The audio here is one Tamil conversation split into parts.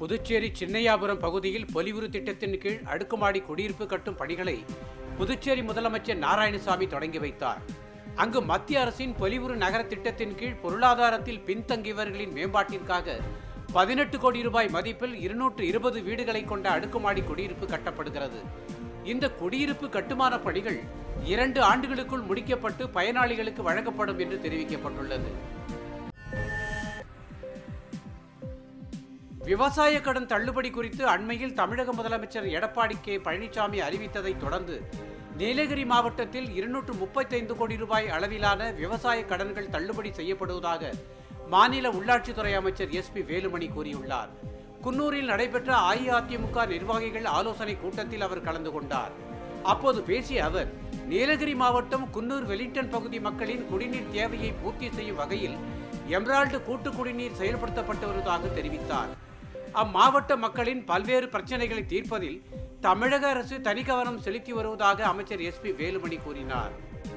புதுச்சேரி சின்னையாபுரம் பகுதியில் பொலிவுறு திட்டத்தின் கீழ் அடுக்குமாடி குடியிருப்பு கட்டும் பணிகளை புதுச்சேரி முதலமைச்சர் நாராயணசாமி தொடங்கி வைத்தார் அங்கு மத்திய அரசின் பொலிவுறு நகர திட்டத்தின் கீழ் பொருளாதாரத்தில் பின்தங்கியவர்களின் மேம்பாட்டிற்காக பதினெட்டு கோடி ரூபாய் மதிப்பில் இருநூற்று இருபது வீடுகளை கொண்ட அடுக்குமாடி குடியிருப்பு கட்டப்படுகிறது இந்த குடியிருப்பு கட்டுமான பணிகள் இரண்டு ஆண்டுகளுக்குள் முடிக்கப்பட்டு பயனாளிகளுக்கு வழங்கப்படும் என்று தெரிவிக்கப்பட்டுள்ளது விவசாய கடன் தள்ளுபடி குறித்து அண்மையில் தமிழக முதலமைச்சர் எடப்பாடி கே பழனிசாமி அறிவித்ததை தொடர்ந்து நீலகிரி மாவட்டத்தில் இருநூற்று முப்பத்தைந்து கோடி ரூபாய் அளவிலான விவசாய கடன்கள் தள்ளுபடி செய்யப்படுவதாக மாநில உள்ளாட்சித்துறை அமைச்சர் எஸ் பி வேலுமணி கூறியுள்ளார் குன்னூரில் நடைபெற்ற அஇஅதிமுக நிர்வாகிகள் ஆலோசனை கூட்டத்தில் அவர் கலந்து கொண்டார் அப்போது பேசிய அவர் நீலகிரி மாவட்டம் குன்னூர் வெலிங்டன் பகுதி மக்களின் குடிநீர் தேவையை பூர்த்தி செய்யும் வகையில் எம்ரால்டு கூட்டு குடிநீர் செயல்படுத்தப்பட்டு வருவதாக தெரிவித்தார் அம்மாவட்ட மக்களின் பல்வேறு பிரச்சனைகளை தீர்ப்பதில் தமிழக அரசு தனி கவனம் செலுத்தி வருவதாக அமைச்சர் எஸ் பி வேலுமணி கூறினார்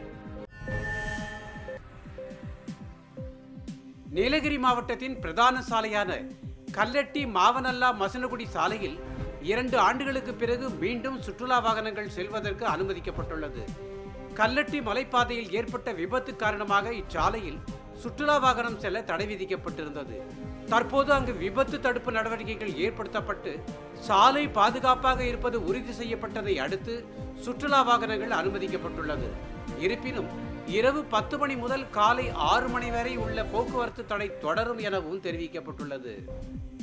நீலகிரி மாவட்டத்தின் பிரதான சாலையான கல்லட்டி மாவனல்லா மசனகுடி சாலையில் இரண்டு ஆண்டுகளுக்கு பிறகு மீண்டும் சுற்றுலா வாகனங்கள் செல்வதற்கு அனுமதிக்கப்பட்டுள்ளது கல்லட்டி மலைப்பாதையில் ஏற்பட்ட விபத்து காரணமாக இச்சாலையில் சுற்றுலா வாகனம் செல்ல தடை விதிக்கப்பட்டிருந்தது தற்போது அங்கு விபத்து தடுப்பு நடவடிக்கைகள் ஏற்படுத்தப்பட்டு சாலை பாதுகாப்பாக இருப்பது உறுதி செய்யப்பட்டதை அடுத்து சுற்றுலா வாகனங்கள் அனுமதிக்கப்பட்டுள்ளது இருப்பினும் இரவு பத்து மணி முதல் காலை ஆறு மணி வரை உள்ள போக்குவரத்து தடை தொடரும் எனவும் தெரிவிக்கப்பட்டுள்ளது